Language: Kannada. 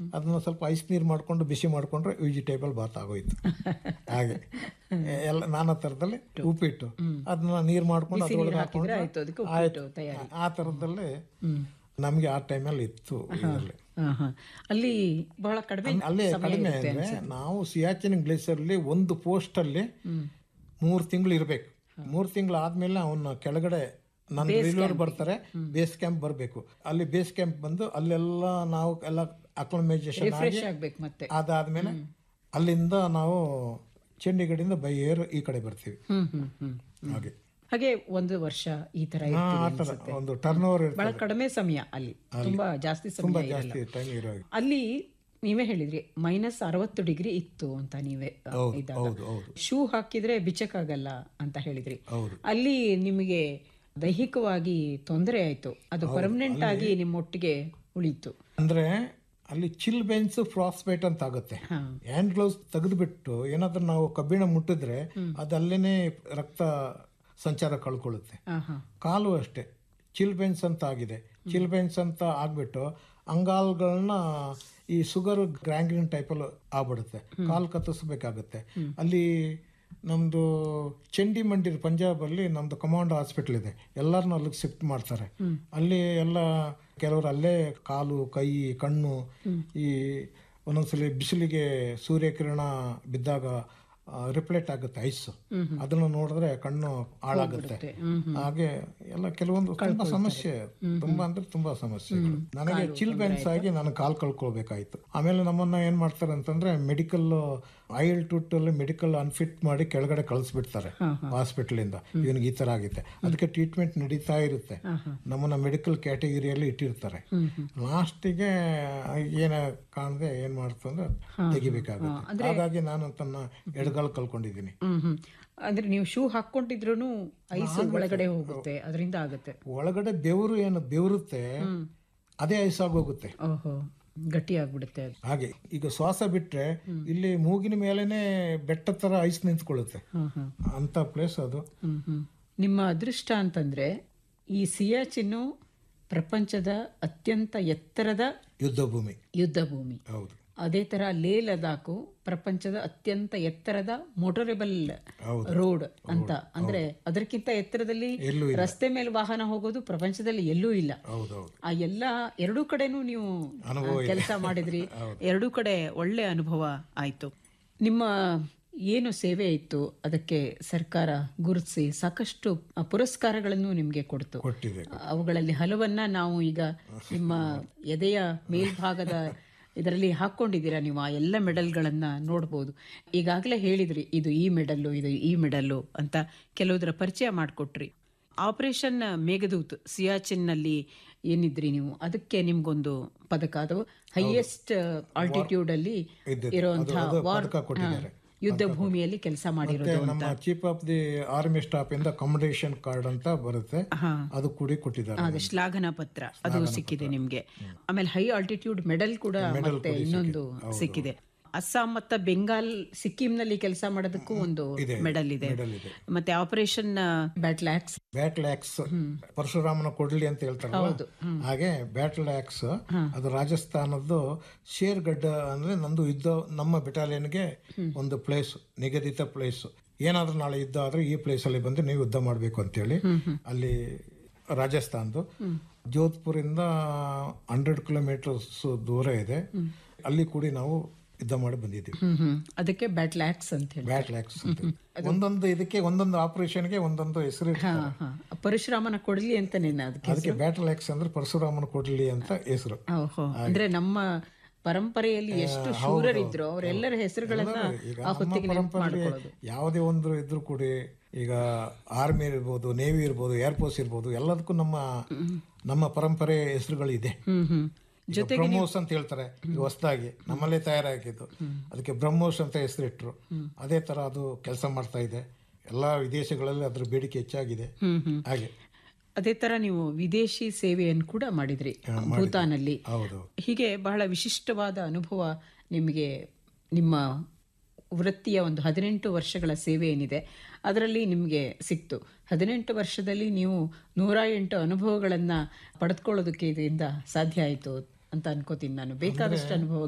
ಅದನ್ನ ಸ್ವಲ್ಪ ಐಸ್ ನೀರು ಮಾಡ್ಕೊಂಡು ಬಿಸಿ ಮಾಡ್ಕೊಂಡ್ರೆ ವೆಜಿಟೇಬಲ್ ಬಾತ್ ಆಗೋಯ್ತು ಹಾಗೆ ಎಲ್ಲ ನಾನಾ ಥರದಲ್ಲಿ ಉಪ್ಪಿಟ್ಟು ಅದನ್ನ ನೀರು ಮಾಡ್ಕೊಂಡು ಅದ್ರೊಳಗೆ ಹಾಕೊಂಡ್ರೆ ಆಯ್ತು ಅದಕ್ಕೆ ಆಯ್ತು ಉಪ್ಪಿಟ್ಟು ತಯಾರಿ ಆ ಥರದಲ್ಲಿ ನಮಗೆ ಆ ಟೈಮಲ್ಲಿ ಇತ್ತು ಇದರಲ್ಲಿ ಹಾ, ಹಾ. ಅಲ್ಲಿ ಬಹಳ ಕಡಿಮೆ ಅಲ್ಲೇ ಕಡಿಮೆ ಅಂದ್ರೆ ನಾವು ಸಿಯಾಚಿನ್ ಗ್ಲೇಸರ್ಲಿ ಒಂದು ಪೋಸ್ಟಲ್ಲಿ ಮೂರು ತಿಂಗಳು ಇರಬೇಕು ಮೂರು ತಿಂಗಳು ಆದ್ಮೇಲೆ ಅವನ್ನ ಕೆಳಗಡೆ ನನ್ನ ರಿಲೋರ್ ಬರ್ತಾರೆ ಬೇಸ್ ಕ್ಯಾಂಪ್ ಬರಬೇಕು ಅಲ್ಲಿ ಬೇಸ್ ಕ್ಯಾಂಪ್ ಬಂದು ಅಲ್ಲೆಲ್ಲ ನಾವು ಎಲ್ಲ ಅಕ್ಲಮೈಸೇಷನ್ ಆಗಿ ಫ್ರೆಶ್ ಆಗ್ಬೇಕು ಮತ್ತೆ ಅದಾದ್ಮೇಲೆ ಅಲ್ಲಿಂದ ನಾವು ಚಂಡೀಗಢದಿಂದ ಬೈ ಏರ್ ಈ ಕಡೆ ಬರ್ತೀವಿ ಹ್ಮ್ ಹ್ಮ್ ಹ್ಮ್ ಹಾಗೆ ಹಾಗೆ ಒಂದು ವರ್ಷ ಈ ತರ ಹಾ, ಇರ್ತೀವಿ ಆ ಥರ ಅನ್ಸುತ್ತೆ. ಒಂದು ಟರ್ನ್ ಓವರ್ ಬಹಳ ಕಡಿಮೆ ಸಮಯ ಅಲ್ಲಿ ತುಂಬಾ ಜಾಸ್ತಿ ಸಮಯ ಇರಲ್ಲ ಜಾಸ್ತಿ ಟೈಮ್ ಇರೋ ಹಾಗೆ. ಅಲ್ಲಿ ನೀವೇ ಹೇಳಿದ್ರಿ ಮೈನಸ್ ಅರವತ್ತು ಡಿಗ್ರಿ ಇತ್ತು ಅಂತ ನೀವೇ ಆ, ಇದ್ದಾಗ ಹೌದು ಹೌದು ಶೂ ಹಾಕಿದ್ರೆ ಬಿಚ್ಚಕ್ಕಾಗಲ್ಲ ಅಂತ ಹೇಳಿದ್ರಿ ಹೌದು. ಅಲ್ಲಿ ನಿಮಗೆ ದೈಹಿಕವಾಗಿ ತೊಂದರೆ ಆಯ್ತು ಅದು ಪರ್ಮನೆಂಟ್ ಆಗಿ ನಿಮ್ಮೊಟ್ಟಿಗೆ ಉಳಿತು ಅಂದ್ರೆ ಅಲ್ಲಿ ಚಿಲ್ ಬೆನ್ಸ್ ಫ್ರಾಸ್ಬೈಟ್ ಅಂತ ಆಗುತ್ತೆ ಹಾ. ಹ್ಯಾಂಡ್ ಗ್ಲೌಸ್ ತೆಗೆದುಬಿಟ್ಟು ಏನಾದ್ರೂ ನಾವು ಕಬ್ಬಿಣ ಮುಟ್ಟಿದ್ರೆ ಅದು ಅಲ್ಲೇನೆ ರಕ್ತ ಸಂಚಾರ ಕಳ್ಕೊಳ್ಳುತ್ತೆ ಹಾ ಹಾ ಕಾಲು ಅಷ್ಟೇ ಚಿಲ್ ಬೆನ್ಸ್ ಅಂತ ಆಗಿದೆ ಚಿಲ್ ಬೆನ್ಸ್ ಅಂತ ಆಗ್ಬಿಟ್ಟು ಅಂಗಾಲ್ಗಳನ್ನ ಈ ಶುಗರ್ ಗ್ರ್ಯಾಂಗ್ರಿನ್ ಟೈಪಲ್ಲಿ ಆಗ್ಬಿಡುತ್ತೆ ಕಾಲು ಕತ್ತಿಸ್ಬೇಕಾಗತ್ತೆ ಅಲ್ಲಿ ನಮ್ದು ಚಂಡಿ ಮಂಡಿರ್ ಪಂಜಾಬಲ್ಲಿ ನಮ್ದು ಕಮಾಂಡ್ ಹಾಸ್ಪಿಟಲ್ ಇದೆ ಎಲ್ಲರನ್ನ ಅಲ್ಲಿಗೆ ಶಿಫ್ಟ್ ಮಾಡ್ತಾರೆ ಅಲ್ಲಿ ಎಲ್ಲ ಕೆಲವರು ಅಲ್ಲೇ ಕಾಲು ಕೈ ಕಣ್ಣು ಈ ಒಂದೊಂದ್ಸಲಿ ಬಿಸಿಲಿಗೆ ಸೂರ್ಯಕಿರಣ ಬಿದ್ದಾಗ ರಿಫ್ಲೆಕ್ಟ್ ಆಗುತ್ತೆ ಐಸ್ ಅದನ್ನ ನೋಡಿದ್ರೆ ಕಣ್ಣು ಹಾಳಾಗುತ್ತೆ ಹಾಗೆ ಎಲ್ಲ ಕೆಲವೊಂದು ತುಂಬಾ ಸಮಸ್ಯೆ ತುಂಬಾ ಅಂದ್ರೆ ತುಂಬಾ ಸಮಸ್ಯೆಗಳು ನನಗೆ ಚಿಲ್ ಬೆನ್ಸ್ ಆಗಿ ನಾನು ಕಾಲ್ ಕಳ್ಕೊಳ್ಬೇಕಾಯ್ತು ಆಮೇಲೆ ನಮ್ಮನ್ನ ಏನ್ ಮಾಡ್ತಾರೆ ಅಂತಂದ್ರೆ ಮೆಡಿಕಲ್ ಐಲ್ ಟುಟ್ ಅಲ್ಲಿ ಮೆಡಿಕಲ್ ಅನ್ಫಿಟ್ ಮಾಡಿ ಕೆಳಗಡೆ ಕಳಿಸ್ಬಿಡ್ತಾರೆ ಹಾಸ್ಪಿಟಲ್ ಇಂದ ಇವನಿಗೆ ಈ ತರ ಆಗಿದೆ ಅದಕ್ಕೆ ಟ್ರೀಟ್ಮೆಂಟ್ ನಡೀತಾ ಇರುತ್ತೆ ನಮ್ಮನ್ನ ಮೆಡಿಕಲ್ ಕ್ಯಾಟಗರಿಯಲ್ಲಿ ಇಟ್ಟಿರ್ತಾರೆ ಲಾಸ್ಟಿಗೆ ಏನ ಕಾಣದೆ ಏನ್ ಮಾಡ್ತಂದ್ರೆ ತೆಗಿಬೇಕಾಗುತ್ತೆ ಹಾಗಾಗಿ ನಾನು ತನ್ನ ಎಡಗಾಲ್ ಕಳ್ಕೊಂಡಿದ್ದೀನಿ ಹ್ಮ್ ಹ್ಮ್ ಅಂದ್ರೆ ನೀವು ಶೂ ಹಾಕೊಂಡಿದ್ರು ಐಸ್ ಒಳಗಡೆ ಹೋಗುತ್ತೆ ಅದರಿಂದ ಆಗುತ್ತೆ ಒಳಗಡೆ ಬೆವರು ಏನು ಬೆವರುತ್ತೆ ಅದೇ ಐಸ್ ಆಗೋಗುತ್ತೆ ಓಹೋ ಗಟ್ಟಿ ಆಗ್ಬಿಡುತ್ತೆ ಅದು ಹಾಗೆ ಈಗ ಶ್ವಾಸ ಬಿಟ್ರೆ ಇಲ್ಲಿ ಮೂಗಿನ ಮೇಲೆನೆ ಬೆಟ್ಟ ತರ ಐಸ್ ನಿಂತ್ಕೊಳ್ಳುತ್ತೆ ಹ್ಮ್ ಹ್ಮ್ ಅಂತ ಪ್ಲೇಸ್ ಅದು ಹ್ಮ್ ಹ್ಮ್ ನಿಮ್ಮ ಅದೃಷ್ಟ ಅಂತಂದ್ರೆ ಈ ಸಿಯಾಚಿನ್ನು ಪ್ರಪಂಚದ ಅತ್ಯಂತ ಎತ್ತರದ ಯುದ್ಧ ಭೂಮಿ ಯುದ್ಧ ಭೂಮಿ ಹೌದು ಅದೇ ತರ ಲೇ ಲದಾಖು ಪ್ರಪಂಚದ ಅತ್ಯಂತ ಎತ್ತರದ ಮೋಟರೇಬಲ್ ಹೌದು. ರೋಡ್ ಅಂತ ಅಂದ್ರೆ ಅದಕ್ಕಿಂತ ಎತ್ತರದಲ್ಲಿ ಎಲ್ಲೂ ರಸ್ತೆ ಮೇಲೆ ವಾಹನ ಹೋಗೋದು ಪ್ರಪಂಚದಲ್ಲಿ ಎಲ್ಲೂ ಇಲ್ಲ ಹೌದೌದು ಆ ಎಲ್ಲ ಎರಡೂ ಕಡೆನೂ ನೀವು ಕೆಲಸ ಮಾಡಿದ್ರಿ ಎರಡೂ ಕಡೆ ಒಳ್ಳೆ ಅನುಭವ ಆಯ್ತು ನಿಮ್ಮ ಏನು ಸೇವೆ ಇತ್ತು ಅದಕ್ಕೆ ಸರ್ಕಾರ ಗುರುತಿಸಿ ಸಾಕಷ್ಟು ಆ, ಪುರಸ್ಕಾರಗಳನ್ನು ನಿಮಗೆ ಕೊಡ್ತು ಕೊಟ್ಟಿದೆ ಅವುಗಳಲ್ಲಿ ಹಲವನ್ನ ನಾವು ಈಗ ನಿಮ್ಮ ಎದೆಯ ಮೇಲ್ಭಾಗದ ಇದರಲ್ಲಿ ಹಾಕ್ಕೊಂಡಿದ್ದೀರಾ ನೀವು ಆ ಎಲ್ಲ ಮೆಡಲ್ಗಳನ್ನ ನೋಡ್ಬೋದು ಈಗಾಗಲೇ ಹೇಳಿದ್ರಿ ಇದು ಈ ಮೆಡಲ್ಲು ಇದು ಈ ಮೆಡಲ್ಲು ಅಂತ ಕೆಲವುದರ ಪರಿಚಯ ಮಾಡಿಕೊಟ್ರಿ ಆಪರೇಷನ್ ಮೇಘದೂತ್ ಸಿಯಾಚಿನ್ನಲ್ಲಿ ಏನಿದ್ರಿ ನೀವು ಅದಕ್ಕೆ ನಿಮ್ಗೊಂದು ಪದಕ ಅದು ಹೈಯೆಸ್ಟ್ ಆಲ್ಟಿಟ್ಯೂಡ್ ಅಲ್ಲಿ ಇದ್ದಿದ್ದು. ಇರುವಂತಹ ಅದು- ಅದು ವಾರ್ ಪದಕ ಕೊಟ್ಟಿದ್ದಾರೆ. ಯುದ್ಧ ಭೂಮಿಯಲ್ಲಿ ಕೆಲಸ ಮಾಡಿರೋದು ಮತ್ತೆ ನಮ್ಮ chief of the army staff ಇಂದ ಕಮಂಡೇಶನ್ ಕಾರ್ಡ್ ಅಂತ ಬರುತ್ತೆ ಹಾ ಅದು ಕೂಡಿ ಕೊಟ್ಟಿದ್ದಾರೆ ಅದು ಶ್ಲಾಘನ ಪತ್ರ ಅದು ಸಿಕ್ಕಿದೆ ನಿಮ್ಗೆ ಆಮೇಲೆ ಹೈ ಆಲ್ಟಿಟ್ಯೂಡ್ ಮೆಡಲ್ ಕೂಡ ಮತ್ತೆ ಇನ್ನೊಂದು ಸಿಕ್ಕಿದೆ ಅಸ್ಸಾಂ ಮತ್ತೆ ಬೆಂಗಾಲ್ ಸಿಕ್ಕಿಂನಲ್ಲಿ ಕೆಲಸ ಮಾಡೋದಕ್ಕೂ ಒಂದು ಮೆಡಲ್ ಇದೆ ಮೆಡಲ್ ಇದೆ ಮತ್ತೆ operation battle axe battle axe ಪರಶುರಾಮನ ಕೊಡ್ಲಿ ಅಂತ ಹೇಳ್ತಾರಲ್ಲ ಹಾಗೆ ಬ್ಯಾಟ್ಲ್ ಆಕ್ಸ್ ಅದು ರಾಜಸ್ಥಾನದ್ದು ಶೇರ್ಗಡ್ಡ ಅಂದ್ರೆ ನಂದು ಯುದ್ಧ ನಮ್ಮ ಬೆಟಾಲಿಯನ್ಗೆ ಒಂದು ಪ್ಲೇಸ್ ನಿಗದಿತ ಪ್ಲೇಸ್ ಏನಾದ್ರೂ ನಾಳೆ ಯುದ್ಧ ಆದ್ರೆ ಈ ಪ್ಲೇಸ್ ಅಲ್ಲಿ ಬಂದು ನೀವು ಯುದ್ಧ ಮಾಡಬೇಕು ಅಂತೇಳಿ ಅಲ್ಲಿ ರಾಜಸ್ಥಾನ್ದು ಜೋಧ್ಪುರಿಂದ ಹಂಡ್ರೆಡ್ ಕಿಲೋಮೀಟರ್ಸ್ ದೂರ ಇದೆ ಅಲ್ಲಿ ಕೂಡಿ ನಾವು ಯುದ್ಧ ಮಾಡಿ ಬಂದಿದ್ದೀವಿ ಹ್ಮ್ ಹ್ಮ್ ಅದಕ್ಕೆ ಬ್ಯಾಟ್ಲ್ ಆಕ್ಸ್ ಅಂತ ಹೇಳಿ ಬ್ಯಾಟ್ಲ್ ಆಕ್ಸ್ ಅಂತ ಒಂದೊಂದು ಇದಕ್ಕೆ ಒಂದೊಂದು ಆಪರೇಷನ್ಗೆ ಒಂದೊಂದು ಹೆಸರು ಹಾ ಹಾ ಪರಶುರಾಮನ ಕೊಡ್ಲಿ ಅಂತಾನೆ ಅದಕ್ಕೆ ಅದಕ್ಕೆ ಬ್ಯಾಟಲ್ ಆಕ್ಸ್ ಅಂದ್ರೆ ಪರಶುರಾಮನ ಕೊಡ್ಲಿ ಅಂತ ಹೆಸರು ಓಹೋ ಅಂದ್ರೆ ನಮ್ಮ ಪರಂಪರೆಯಲ್ಲಿ ಎಷ್ಟು ಶೂರರಿದ್ರು ಅವರೆಲ್ಲರ ಹೆಸರುಗಳನ್ನ ಈಗ ಆ ನಮ್ಮ ಹೊತ್ತಿಗೆ ನೆನಪು ಪರಂಪರೆಯಲ್ಲಿ ಮಾಡ್ಕೊಳ್ಳೋದು ಯಾವುದೇ ಒಂದು ಇದ್ರು ಕೂಡ ಈಗ ಆರ್ಮಿ ಇರ್ಬೋದು ನೇವಿ ಇರ್ಬೋದು ಏರ್ಫೋರ್ಸ್ ಇರ್ಬೋದು ಎಲ್ಲದಕ್ಕೂ ನಮ್ಮ ನಮ್ಮ ಪರಂಪರೆ ಹೆಸರುಗಳು ಇದೆ ಹ್ಮ್ ಹ್ಮ್ ಈಗ ಬ್ರಹ್ಮೋಸ್ ಅಂತ ಹೇಳ್ತಾರೆ ಈಗ ಹೊಸದಾಗಿ ನಮ್ಮಲ್ಲೇ ತಯಾರಾಗಿದ್ದು ಅದಕ್ಕೆ ಬ್ರಹ್ಮೋಸ್ ಅಂತ ಹೆಸರಿಟ್ರು ಅದೇ ತರ ಅದು ಕೆಲಸ ಮಾಡ್ತಾ ಇದೆ ಎಲ್ಲಾ ವಿದೇಶಗಳಲ್ಲಿ ಅದ್ರ ಬೇಡಿಕೆ ಹೆಚ್ಚಾಗಿದೆ ಹ್ಮ್ ಹ್ಮ್ ಹಾಗೆ ಅದೇ ತರ ನೀವು ವಿದೇಶಿ ಸೇವೆಯನ್ನು ಕೂಡ ಮಾಡಿದ್ರಿ ಭೂತಾನಲ್ಲಿ ಹೌದು ಹೀಗೆ ಬಹಳ ವಿಶಿಷ್ಟವಾದ ಅನುಭವ ನಿಮಗೆ ನಿಮ್ಮ ವೃತ್ತಿಯ ಒಂದು ಹದಿನೆಂಟು ವರ್ಷಗಳ ಸೇವೆ ಏನಿದೆ ಅದರಲ್ಲಿ ನಿಮಗೆ ಸಿಕ್ತು ಹದಿನೆಂಟು ವರ್ಷದಲ್ಲಿ ನೀವು ನೂರ ಎಂಟು ಅನುಭವಗಳನ್ನು ಪಡೆದುಕೊಳ್ಳೋದಕ್ಕೆ ಇದರಿಂದ ಸಾಧ್ಯ ಆಯಿತು ಅಂತ ಅನ್ಕೋತೀನಿ ನಾನು ಬೇಕಾದಷ್ಟು ಅನುಭವ